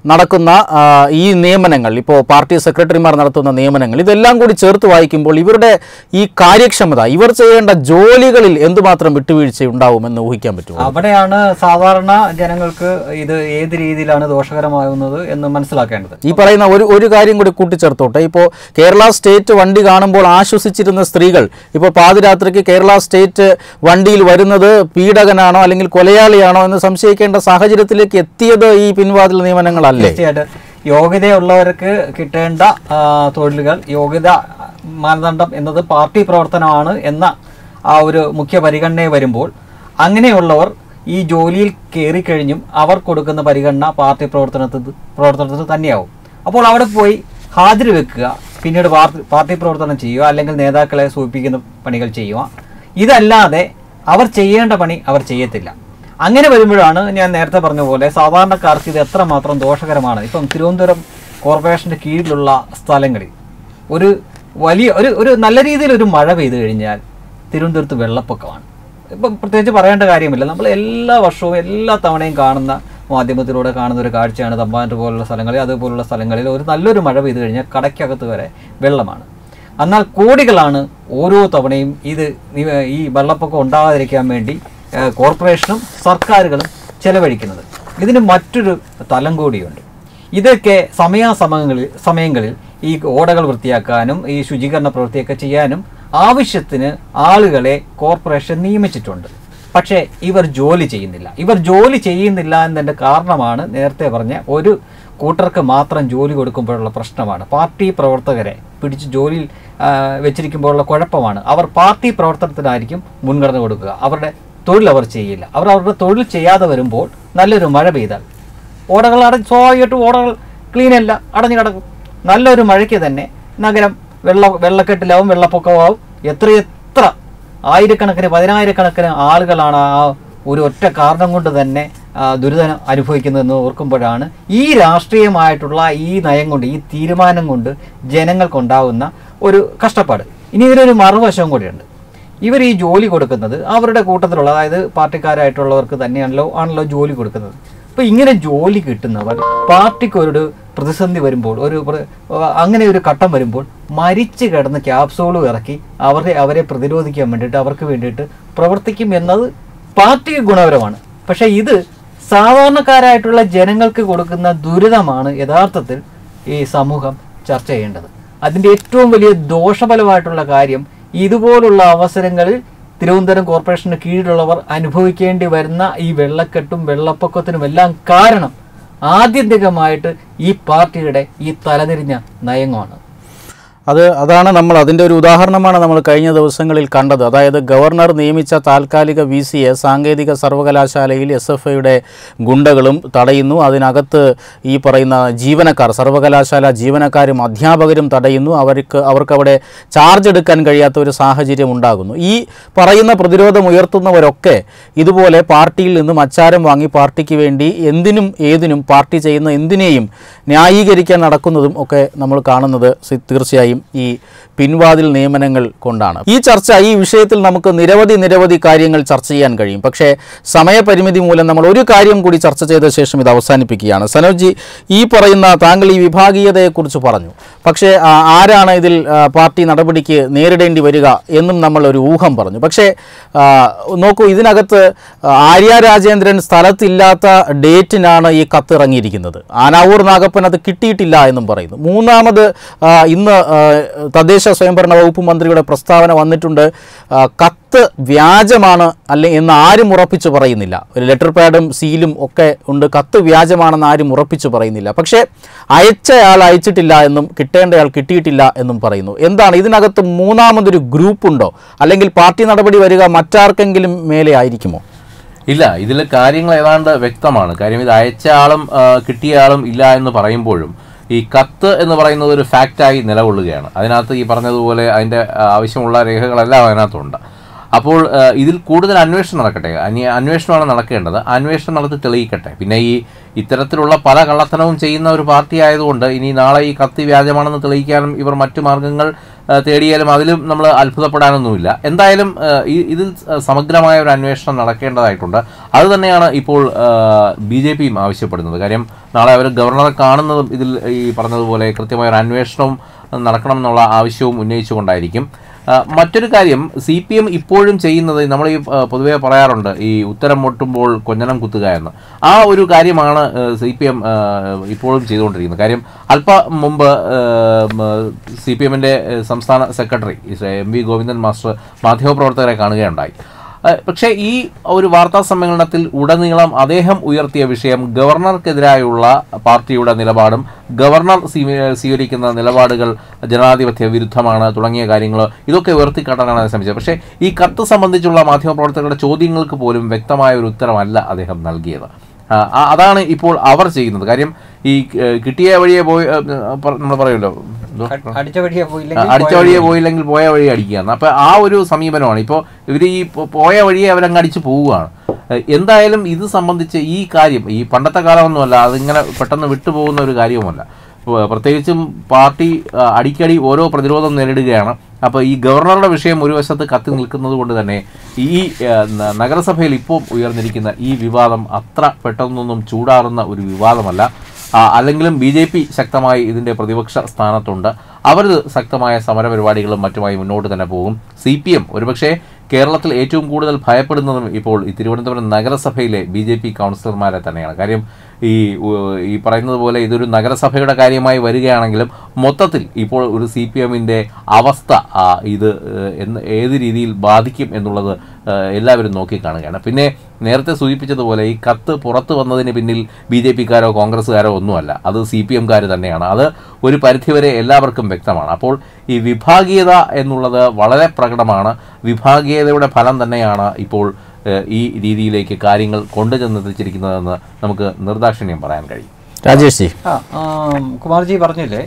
നടക്കുന്ന ആ, ഈ നിയമനങ്ങൾ ഇപ്പോൾ പാർട്ടി സെക്രട്ടറിമാർ നടത്തുന്ന നിയമനങ്ങൾ ഇതെല്ലാം കൂടി ചേർത്ത് വായിക്കുമ്പോൾ ഇവരുടെ ഈ കാര്യക്ഷമത ഇവർ ചെയ്യേണ്ട ജോലികളിൽ എന്തുമാത്രം വിട്ടുവീഴ്ച ഉണ്ടാവുമെന്ന് ഊഹിക്കാൻ പറ്റുമോ അവിടെയാണ് സാധാരണ ജനങ്ങൾക്ക് ഇത് ഏത് രീതിയിലാണ് ദോഷകരമാകുന്നത് എന്ന് മനസ്സിലാക്കേണ്ടത് ഈ പറയുന്ന ഒരു ഒരു കാര്യം കൂടി കൂട്ടിച്ചേർത്തോട്ടെ ഇപ്പോൾ കേരള സ്റ്റേറ്റ് വണ്ടി കാണുമ്പോൾ ആശ്വസിച്ചിരുന്ന സ്ത്രീകൾ ഇപ്പോൾ പാതിരാത്രിക്ക് കേരള സ്റ്റേറ്റ് വണ്ടിയിൽ വരുന്നത് പീഡകനാണോ അല്ലെങ്കിൽ കൊലയാളിയാണോ എന്ന് സംശയിക്കേണ്ട സാഹചര്യത്തിലേക്ക് എത്തിയത് ഈ പിൻവാതിൽ നിയമനങ്ങളല്ലേ തീർച്ചയായിട്ടും യോഗ്യതയുള്ളവർക്ക് കിട്ടേണ്ട ആ, തൊഴിലുകൾ യോഗ്യത മാനദണ്ഡം എന്നത് പാർട്ടി പ്രവർത്തനമാണ് എന്ന ആ ഒരു മുഖ്യ പരിഗണനയെ വരുമ്പോൾ അങ്ങനെയുള്ളവർ ഈ ജോലിയിൽ കയറിക്കഴിഞ്ഞും അവർ കൊടുക്കുന്ന പരിഗണന പാർട്ടി പ്രവർത്തനത്തിൽ പ്രവർത്തനത്തിന് തന്നെയാവും അപ്പോൾ അവിടെ പോയി ഹാജര് വെക്കുക പിന്നീട് പാർട്ടി പാർട്ടി പ്രവർത്തനം ചെയ്യുക അല്ലെങ്കിൽ നേതാക്കളെ സൂചിപ്പിക്കുന്ന പണികൾ ചെയ്യുക ഇതല്ലാതെ അവർ ചെയ്യേണ്ട പണി അവർ ചെയ്യത്തില്ല അങ്ങനെ വരുമ്പോഴാണ് ഞാൻ നേരത്തെ പറഞ്ഞ പോലെ സാധാരണക്കാർക്ക് ഇത് എത്രമാത്രം ദോഷകരമാണ് ഇപ്പം തിരുവനന്തപുരം കോർപ്പറേഷന്റെ കീഴിലുള്ള സ്ഥലങ്ങളിൽ ഒരു വലിയ ഒരു ഒരു നല്ല രീതിയിൽ ഒരു മഴ പെയ്തു കഴിഞ്ഞാൽ തിരുവനന്തപുരത്ത് വെള്ളപ്പൊക്കമാണ് ഇപ്പം പ്രത്യേകിച്ച് പറയേണ്ട കാര്യമില്ല നമ്മൾ എല്ലാ വർഷവും എല്ലാ തവണയും കാണുന്ന മാധ്യമത്തിലൂടെ കാണുന്ന ഒരു കാഴ്ചയാണ് തമ്പാനൂർ പോലുള്ള സ്ഥലങ്ങളിൽ അതുപോലുള്ള സ്ഥലങ്ങളിൽ ഒരു നല്ലൊരു മഴ പെയ്തു കഴിഞ്ഞാൽ കടയ്ക്കകത്ത് വരെ വെള്ളമാണ് എന്നാൽ കോടികളാണ് ഓരോ തവണയും ഇത് നി- ഈ വെള്ളപ്പൊക്കം ഉണ്ടാകാതിരിക്കാൻ വേണ്ടി ഏഹ്, കോർപ്പറേഷനും സർക്കാരുകളും ചെലവഴിക്കുന്നത് ഇതിന് മറ്റൊരു തലം കൂടിയുണ്ട് ഇതൊക്കെ സമയാസമയങ്ങളിൽ സമയങ്ങളിൽ ഈ ഓടകൾ വൃത്തിയാക്കാനും ഈ ശുചീകരണ പ്രവൃത്തിയൊക്കെ ചെയ്യാനും ആവശ്യത്തിന് ആളുകളെ കോർപ്പറേഷൻ നിയമിച്ചിട്ടുണ്ട് പക്ഷേ ഇവർ ജോലി ചെയ്യുന്നില്ല ഇവർ ജോലി ചെയ്യുന്നില്ല എന്നതിൻ്റെ കാരണമാണ് നേരത്തെ പറഞ്ഞ ഒരു കൂട്ടർക്ക് മാത്രം ജോലി കൊടുക്കുമ്പോഴുള്ള പ്രശ്നമാണ് പാർട്ടി പ്രവർത്തകരെ പിടിച്ച് ജോലിയിൽ ആ, വെച്ചിരിക്കുമ്പോഴുള്ള കുഴപ്പമാണ് അവർ പാർട്ടി പ്രവർത്തനത്തിനായിരിക്കും മുൻഗണന കൊടുക്കുക അവരുടെ തൊഴിൽ അവർ ചെയ്യില്ല അവർ അവരുടെ തൊഴിൽ ചെയ്യാതെ വരുമ്പോൾ നല്ലൊരു മഴ പെയ്താൽ ഓടകൾ അട സ്വാഭാവികമായിട്ടും ഓടകൾ ക്ലീൻ അല്ല അടഞ്ഞു കിടക്കും നല്ലൊരു മഴയ്ക്ക് തന്നെ നഗരം വെള്ള വെള്ളക്കെട്ടിലാവും വെള്ളപ്പൊക്കമാവും എത്രയെത്ര ആയിരക്കണക്കിന് പതിനായിരക്കണക്കിന് ആളുകളാണ് ആ ഒരു ഒറ്റ കാരണം കൊണ്ട് തന്നെ ആ, ദുരിതം അനുഭവിക്കുന്നതെന്ന് ഓർക്കുമ്പോഴാണ് ഈ രാഷ്ട്രീയമായിട്ടുള്ള ഈ നയം കൊണ്ട് ഈ തീരുമാനം കൊണ്ട് ജനങ്ങൾക്കുണ്ടാകുന്ന ഒരു കഷ്ടപ്പാട് ഇനി ഇതിനൊരു മറുവശവും കൂടിയുണ്ട് ഇവർ ഈ ജോലി കൊടുക്കുന്നത് അവരുടെ കൂട്ടത്തിലുള്ള അതായത് പാർട്ടിക്കാരായിട്ടുള്ളവർക്ക് തന്നെയാണല്ലോ ആണല്ലോ ജോലി കൊടുക്കുന്നത് അപ്പോൾ ഇങ്ങനെ ജോലി കിട്ടുന്നവർ പാർട്ടിക്ക് ഒരു പ്രതിസന്ധി വരുമ്പോൾ ഒരു പ്ര- അങ്ങനെ ഒരു ഘട്ടം വരുമ്പോൾ മരിച്ചു കിടന്ന് ക്യാപ്സൂളും ഇറക്കി അവരെ അവരെ പ്രതിരോധിക്കാൻ വേണ്ടിയിട്ട് അവർക്ക് വേണ്ടിയിട്ട് പ്രവർത്തിക്കും എന്നത് പാർട്ടിക്ക് ഗുണപരമാണ് പക്ഷേ ഇത് സാധാരണക്കാരായിട്ടുള്ള ജനങ്ങൾക്ക് കൊടുക്കുന്ന ദുരിതമാണ് യഥാർത്ഥത്തിൽ ഈ സമൂഹം ചർച്ച ചെയ്യേണ്ടത് അതിൻ്റെ ഏറ്റവും വലിയ ദോഷഫലമായിട്ടുള്ള കാര്യം ഇതുപോലുള്ള അവസരങ്ങളിൽ തിരുവനന്തപുരം കോർപ്പറേഷന് കീഴിലുള്ളവർ അനുഭവിക്കേണ്ടി വരുന്ന ഈ വെള്ളക്കെട്ടും വെള്ളപ്പൊക്കത്തിനും എല്ലാം കാരണം ആത്യന്തികമായിട്ട് ഈ പാർട്ടിയുടെ ഈ തലതിരിഞ്ഞ നയങ്ങളാണ് അത് അതാണ് നമ്മൾ അതിൻ്റെ ഒരു ഉദാഹരണമാണ് നമ്മൾ കഴിഞ്ഞ ദിവസങ്ങളിൽ കണ്ടത് അതായത് ഗവർണർ നിയമിച്ച താൽക്കാലിക വി സിയെ സാങ്കേതിക സർവകലാശാലയിൽ എസ് എഫ് ഐയുടെ ഗുണ്ടകളും തടയുന്നു അതിനകത്ത് ഈ പറയുന്ന ജീവനക്കാർ സർവകലാശാല ജീവനക്കാരും അധ്യാപകരും തടയുന്നു അവർക്ക് അവർക്കവിടെ ചാർജ് എടുക്കാൻ കഴിയാത്ത ഒരു സാഹചര്യം ഉണ്ടാകുന്നു ഈ പറയുന്ന പ്രതിരോധം ഉയർത്തുന്നവരൊക്കെ ഇതുപോലെ പാർട്ടിയിൽ നിന്നും അച്ചാരം വാങ്ങി പാർട്ടിക്ക് വേണ്ടി എന്തിനും ഏതിനും പാർട്ടി ചെയ്യുന്ന എന്തിനേയും ന്യായീകരിക്കാൻ നടക്കുന്നതും ഒക്കെ നമ്മൾ കാണുന്നത് സി- തീർച്ചയായും ഈ പിൻവാതിൽ നിയമനങ്ങൾ കൊണ്ടാണ് ഈ ചർച്ച ഈ വിഷയത്തിൽ നമുക്ക് നിരവധി നിരവധി കാര്യങ്ങൾ ചർച്ച ചെയ്യാൻ കഴിയും പക്ഷേ സമയപരിമിതി മൂലം നമ്മൾ ഒരു കാര്യം കൂടി ചർച്ച ചെയ്ത ശേഷം ഇത് അവസാനിപ്പിക്കുകയാണ് സനോജ് ഈ പറയുന്ന താങ്കൾ ഈ വിഭാഗീയതയെക്കുറിച്ച് പറഞ്ഞു പക്ഷേ ആ, ആരാണ് ഇതിൽ ആ, പാർട്ടി നടപടിക്ക് നേരിടേണ്ടി വരിക എന്നും നമ്മൾ ഒരു ഊഹം പറഞ്ഞു പക്ഷേ ആ, നോക്കൂ ഇതിനകത്ത് ആര്യ രാജേന്ദ്രൻ സ്ഥലത്തില്ലാത്ത ഡേറ്റിനാണ് ഈ കത്ത് ഇറങ്ങിയിരിക്കുന്നത് ആനാവൂർ നാഗപ്പൻ അത് കിട്ടിയിട്ടില്ല എന്നും പറയുന്നു മൂന്നാമത് ആ, ഇന്ന് ആ, തദ്ദേശ സ്വയംഭരണ വകുപ്പ് മന്ത്രിയുടെ പ്രസ്താവന വന്നിട്ടുണ്ട് ആ, കത്ത് വ്യാജമാണ് അല്ലെ എന്ന് ആരും ഉറപ്പിച്ചു പറയുന്നില്ല ഒരു ലെറ്റർ പാഡും സീലും ഒക്കെ ഉണ്ട് കത്ത് വ്യാജമാണെന്ന് ആരും ഉറപ്പിച്ചു പറയുന്നില്ല പക്ഷേ അയച്ചയാൾ അയച്ചിട്ടില്ല എന്നും കിട്ടേണ്ടയാൾ കിട്ടിയിട്ടില്ല എന്നും പറയുന്നു എന്താണ് ഇതിനകത്ത് മൂന്നാമതൊരു ഗ്രൂപ്പ് ഉണ്ടോ അല്ലെങ്കിൽ പാർട്ടി നടപടി വരിക മറ്റാർക്കെങ്കിലും മേലെ ആയിരിക്കുമോ ഇല്ല ഇതിൽ കാര്യങ്ങൾ ഏതാണ്ട് വ്യക്തമാണ് കാര്യം ഇത് അയച്ച ആളും ആ, കിട്ടിയ ആളും ഇല്ല എന്ന് പറയുമ്പോഴും ഈ കത്ത് എന്ന് പറയുന്നത് ഒരു ഫാക്റ്റായി നിലകൊള്ളുകയാണ് അതിനകത്ത് ഈ പറഞ്ഞതുപോലെ അതിൻ്റെ ആ, ആവശ്യമുള്ള രേഖകളെല്ലാം അതിനകത്തുണ്ട് അപ്പോൾ ആ, ഇതിൽ കൂടുതൽ അന്വേഷണം നടക്കട്ടെ അന്വേ- അന്വേഷണമാണ് നടക്കേണ്ടത് അന്വേഷണം നടത്തി തെളിയിക്കട്ടെ പിന്നെ ഈ ഇത്തരത്തിലുള്ള പല കള്ളത്തനവും ചെയ്യുന്ന ഒരു പാർട്ടി ആയതുകൊണ്ട് ഇനി നാളെ ഈ കത്തി വ്യാജമാണെന്ന് തെളിയിക്കാനും ഇവർ മറ്റു മാർഗങ്ങൾ ആ, തേടിയാലും അതിലും നമ്മൾ അത്ഭുതപ്പെടാനൊന്നുമില്ല എന്തായാലും ആ, ഈ- ഇതിൽ സമഗ്രമായ ഒരു അന്വേഷണം നടക്കേണ്ടതായിട്ടുണ്ട് അത് തന്നെയാണ് ഇപ്പോൾ ബി ജെ പിയും ആവശ്യപ്പെടുന്നത് കാര്യം നാളെ അവർ ഗവർണറെ കാണുന്നതും ഇതിൽ ഈ പറഞ്ഞതുപോലെ കൃത്യമായ ഒരു അന്വേഷണവും നടക്കണം എന്നുള്ള ആവശ്യവും ഉന്നയിച്ചുകൊണ്ടായിരിക്കും ആ, മറ്റൊരു കാര്യം സി പി എം ഇപ്പോഴും ചെയ്യുന്നത് നമ്മൾ ഈ ആ, പൊതുവെ പറയാറുണ്ട് ഈ ഉത്തരം മുട്ടുമ്പോൾ കൊഞ്ഞനം കുത്തുക എന്ന് ആ ഒരു കാര്യമാണ് സി പി എം ഇപ്പോഴും ചെയ്തുകൊണ്ടിരിക്കുന്നത് കാര്യം അല്പം മുമ്പ് സി പി എമ്മിൻ്റെ സംസ്ഥാന secretary M V Govindan master മാധ്യമപ്രവർത്തകരെ കാണുകയുണ്ടായി ആ, പക്ഷേ ഈ ഒരു വാർത്താ സമ്മേളനത്തിൽ ഉടനീളം അദ്ദേഹം ഉയർത്തിയ വിഷയം ഗവർണർക്കെതിരായുള്ള പാർട്ടിയുടെ നിലപാടും ഗവർണർ സ്വീ- സ്വീകരിക്കുന്ന നിലപാടുകൾ ജനാധിപത്യ വിരുദ്ധമാണ് തുടങ്ങിയ കാര്യങ്ങൾ ഇതൊക്കെ ഉയർത്തിക്കാട്ടാനാണ് ശ്രമിച്ചത് പക്ഷേ ഈ കത്ത് സംബന്ധിച്ചുള്ള മാധ്യമപ്രവർത്തകരുടെ ചോദ്യങ്ങൾക്ക് പോലും വ്യക്തമായ ഒരു ഉത്തരമല്ല അദ്ദേഹം നൽകിയത് ആ, ആ- അതാണ് ഇപ്പോൾ അവർ ചെയ്യുന്നത് കാര്യം ഈ ഏഹ്, കിട്ടിയ വഴിയെ പോയി നമ്മൾ പറയുമല്ലോ എന്തോ? അടിച്ച വഴിയെ ആ, പോയില്ലെങ്കിൽ അടിച്ച വഴിയെ പോയില്ലെങ്കിൽ പോയ വഴി അടിക്കുകയാണ് അപ്പൊ ആ ഒരു സമീപനമാണ് ഇപ്പോൾ ഇവർ ഈ പോ- പോയ വഴിയെ അവരങ്ങ് അടിച്ച് പോവുകയാണ് ഏഹ് എന്തായാലും ഇത് സംബന്ധിച്ച് ഈ കാര്യം ഈ പണ്ടത്തെ കാലമൊന്നുമല്ല അതിങ്ങനെ പെട്ടെന്ന് വിട്ടുപോകുന്ന ഒരു കാര്യവുമല്ല ഇപ്പൊ പ്രത്യേകിച്ചും പാർട്ടി ആ, അടിക്കടി ഓരോ പ്രതിരോധം നേരിടുകയാണ് അപ്പോൾ ഈ ഗവർണറുടെ വിഷയം ഒരു വശത്ത് കത്തി നിൽക്കുന്നത് കൊണ്ട് തന്നെ ഈ ആ, ന- നഗരസഭയിൽ ഇപ്പോൾ ഉയർന്നിരിക്കുന്ന ഈ വിവാദം അത്ര പെട്ടെന്നൊന്നും ചൂടാറുന്ന ഒരു വിവാദമല്ല ആ, അല്ലെങ്കിലും ബി ജെ പി ശക്തമായി ഇതിൻ്റെ പ്രതിപക്ഷ സ്ഥാനത്തുണ്ട് അവർ ശക്തമായ സമരപരിപാടികളും മറ്റുമായി മുന്നോട്ട് തന്നെ പോകും സി പി എം ഒരുപക്ഷെ കേരളത്തിൽ ഏറ്റവും കൂടുതൽ ഭയപ്പെടുന്നതും ഇപ്പോൾ ഈ തിരുവനന്തപുരം നഗരസഭയിലെ ബി ജെ പി കൗൺസിലർമാരെ തന്നെയാണ് കാര്യം ഈ ഉ- ഈ പറയുന്നത് പോലെ ഇതൊരു നഗരസഭയുടെ കാര്യമായി വരികയാണെങ്കിലും മൊത്തത്തിൽ ഇപ്പോൾ ഒരു സി പി എമ്മിൻ്റെ അവസ്ഥ ആ, ഇത് ഏഹ്, എന്ന് ഏത് രീതിയിൽ ബാധിക്കും എന്നുള്ളത് ഏഹ്, എല്ലാവരും നോക്കിക്കാണുകയാണ് പിന്നെ നേരത്തെ സൂചിപ്പിച്ചതുപോലെ ഈ കത്ത് പുറത്തു വന്നതിന് പിന്നിൽ ബി ജെ പിക്കാരോ കോൺഗ്രസ്സുകാരോ ഒന്നുമല്ല അത് സി പി എംകാർ തന്നെയാണ് അത് ഒരു പരിധിവരെ എല്ലാവർക്കും വ്യക്തമാണ് അപ്പോൾ ഈ വിഭാഗീയത എന്നുള്ളത് വളരെ പ്രകടമാണ് വിഭാഗീയതയുടെ ഫലം തന്നെയാണ് ഇപ്പോൾ ഏഹ്, ഈ രീതിയിലേക്ക് കാര്യങ്ങൾ കൊണ്ടുചെന്നെത്തിച്ചിരിക്കുന്നതെന്ന് നമുക്ക് നിർദാക്ഷിണ്യം പറയാൻ കഴിയും രാജേഷ് ജി ആ ആം, കുമാർജി പറഞ്ഞില്ലേ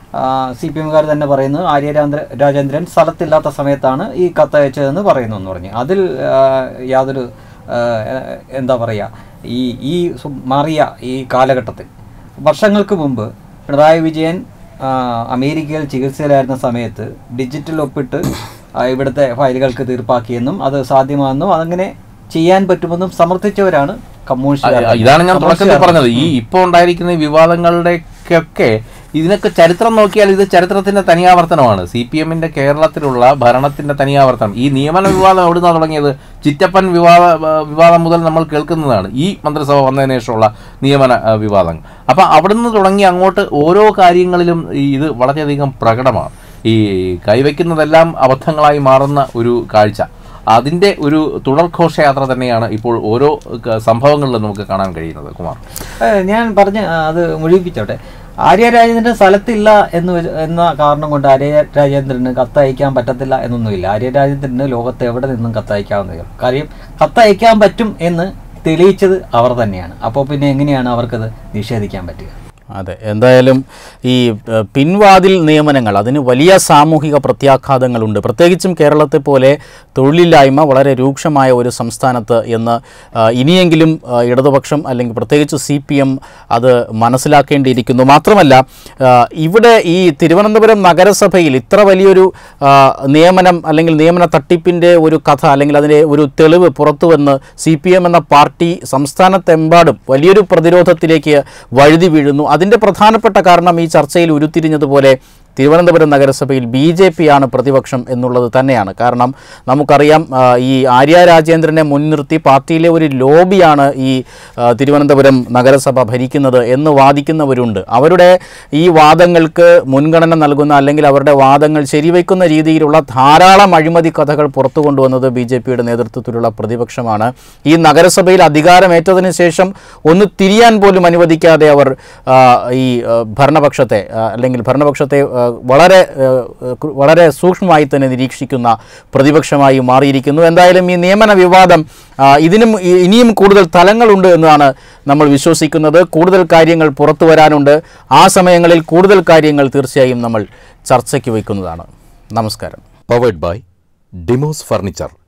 സി പി എംകാർ തന്നെ പറയുന്നത് ആര്യ രാന്ദ്ര- രാജേന്ദ്രൻ സ്ഥലത്തില്ലാത്ത സമയത്താണ് ഈ കത്തയച്ചതെന്ന് പറയുന്നു എന്ന് പറഞ്ഞു അതിൽ ആ, യാതൊരു ആ, എന്താ പറയുക ഈ ഈ സു- മാറിയ ഈ കാലഘട്ടത്തിൽ വർഷങ്ങൾക്ക് മുമ്പ് പിണറായി വിജയൻ ആ, അമേരിക്കയിൽ ചികിത്സയിലായിരുന്ന സമയത്ത് ഡിജിറ്റൽ ഒപ്പിട്ട് ആ, ഇവിടുത്തെ ഫയലുകൾക്ക് തീർപ്പാക്കിയെന്നും അത് സാധ്യമാണെന്നും അതങ്ങനെ ചെയ്യാൻ പറ്റുമെന്നും സമർത്ഥിച്ചവരാണ് കമ്മ്യൂണിസ്റ്റ് ആ, ഇതാണ് ഞാൻ തുടക്കത്തിൽ പറഞ്ഞത് ഈ ഇപ്പോൾ ഉണ്ടായിരിക്കുന്ന ഈ വിവാദങ്ങളുടെയൊക്കെ ഇതിനൊക്കെ ചരിത്രം നോക്കിയാൽ ഇത് ചരിത്രത്തിന്റെ തനിയാവർത്തനമാണ് സി പി എമ്മിന്റെ കേരളത്തിലുള്ള ഭരണത്തിന്റെ തനിയാവർത്തനം ഈ നിയമന വിവാദം എവിടുന്നാണ് തുടങ്ങിയത് ചിറ്റപ്പൻ വിവാദ വിവാദം മുതൽ നമ്മൾ കേൾക്കുന്നതാണ് ഈ മന്ത്രിസഭ വന്നതിന് ശേഷമുള്ള നിയമന ആ, വിവാദങ്ങൾ അപ്പൊ അവിടുന്ന് തുടങ്ങി അങ്ങോട്ട് ഓരോ കാര്യങ്ങളിലും ഈ ഇത് വളരെയധികം പ്രകടമാണ് ഈ കൈവയ്ക്കുന്നതെല്ലാം അബദ്ധങ്ങളായി മാറുന്ന ഒരു കാഴ്ച അതിന്റെ ഒരു തുടർഘോഷയാത്ര തന്നെയാണ് ഇപ്പോൾ ഓരോ ക- സംഭവങ്ങളിലും നമുക്ക് കാണാൻ കഴിയുന്നത് കുമാർ ഏ, ഞാൻ പറഞ്ഞ ആ, അത് മുഴുവിപ്പിച്ചോട്ടെ ആര്യ രാജേന്ദ്രൻ സ്ഥലത്തില്ല എന്ന് വെച്ച് എന്ന കാരണം കൊണ്ട് ആര്യ രാജേന്ദ്രന് കത്തയക്കാൻ പറ്റത്തില്ല എന്നൊന്നുമില്ല ആര്യ രാജേന്ദ്രന് ലോകത്ത് എവിടെ നിന്നും കത്തയക്കാവുന്നതേ ഉള്ളൂ കാര്യം കത്തയക്കാൻ പറ്റും എന്ന് തെളിയിച്ചത് അവർ തന്നെയാണ് അപ്പോൾ പിന്നെ എങ്ങനെയാണ് അവർക്കത് നിഷേധിക്കാൻ പറ്റുക അതെ എന്തായാലും ഈ ഏഹ്, പിൻവാതിൽ നിയമനങ്ങൾ അതിന് വലിയ സാമൂഹിക പ്രത്യാഘാതങ്ങളുണ്ട് പ്രത്യേകിച്ചും കേരളത്തെ പോലെ തൊഴിലില്ലായ്മ വളരെ രൂക്ഷമായ ഒരു സംസ്ഥാനത്ത് എന്ന് ആ, ഇനിയെങ്കിലും ആ, ഇടതുപക്ഷം അല്ലെങ്കിൽ പ്രത്യേകിച്ച് സി പി എം അത് മനസ്സിലാക്കേണ്ടിയിരിക്കുന്നു മാത്രമല്ല ആ, ഇവിടെ ഈ തിരുവനന്തപുരം നഗരസഭയിൽ ഇത്ര വലിയൊരു ആ, നിയമനം അല്ലെങ്കിൽ നിയമന തട്ടിപ്പിൻ്റെ ഒരു കഥ അല്ലെങ്കിൽ അതിൻ്റെ ഒരു തെളിവ് പുറത്തുവന്ന് സി പി എം എന്ന പാർട്ടി സംസ്ഥാനത്തെമ്പാടും വലിയൊരു പ്രതിരോധത്തിലേക്ക് വഴുതി വീഴുന്നു അതിൻ്റെ പ്രധാനപ്പെട്ട കാരണം ഈ ചർച്ചയിൽ ഉരുത്തിരിഞ്ഞതുപോലെ തിരുവനന്തപുരം നഗരസഭയിൽ ബി ജെ പി ആണ് പ്രതിപക്ഷം എന്നുള്ളത് തന്നെയാണ് കാരണം നമുക്കറിയാം ആ, ഈ ആര്യ രാജേന്ദ്രനെ മുൻനിർത്തി പാർട്ടിയിലെ ഒരു ലോബിയാണ് ഈ ആ, തിരുവനന്തപുരം നഗരസഭ ഭരിക്കുന്നത് എന്ന് വാദിക്കുന്നവരുണ്ട് അവരുടെ ഈ വാദങ്ങൾക്ക് മുൻഗണന നൽകുന്ന അല്ലെങ്കിൽ അവരുടെ വാദങ്ങൾ ശരിവയ്ക്കുന്ന രീതിയിലുള്ള ധാരാളം അഴിമതി കഥകൾ പുറത്തു കൊണ്ടുവന്നത് ബി ജെ പിയുടെ നേതൃത്വത്തിലുള്ള പ്രതിപക്ഷമാണ് ഈ നഗരസഭയിൽ അധികാരമേറ്റതിന് ശേഷം ഒന്ന് തിരിയാൻ പോലും അനുവദിക്കാതെ അവർ ആ, ഈ ആ, ഭരണപക്ഷത്തെ ആ, അല്ലെങ്കിൽ ഭരണപക്ഷത്തെ ആ, വളരെ ആ, കു- വളരെ സൂക്ഷ്മമായി തന്നെ നിരീക്ഷിക്കുന്ന പ്രതിപക്ഷമായി മാറിയിരിക്കുന്നു എന്തായാലും ഈ നിയമന വിവാദം ആ, ഇതിനും ഇ- ഇനിയും കൂടുതൽ തലങ്ങളുണ്ട് എന്നാണ് നമ്മൾ വിശ്വസിക്കുന്നത് കൂടുതൽ കാര്യങ്ങൾ പുറത്തു വരാനുണ്ട് ആ സമയങ്ങളിൽ കൂടുതൽ കാര്യങ്ങൾ തീർച്ചയായും നമ്മൾ ചർച്ചയ്ക്ക് വയ്ക്കുന്നതാണ് നമസ്കാരം പവേഡ് ബൈ ഡിമോസ് ഫർണിച്ചർ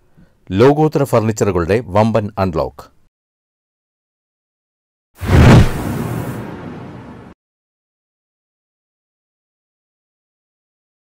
ലോകോത്തര ഫർണിച്ചറുകളുടെ വമ്പൻ അൺലോക്ക്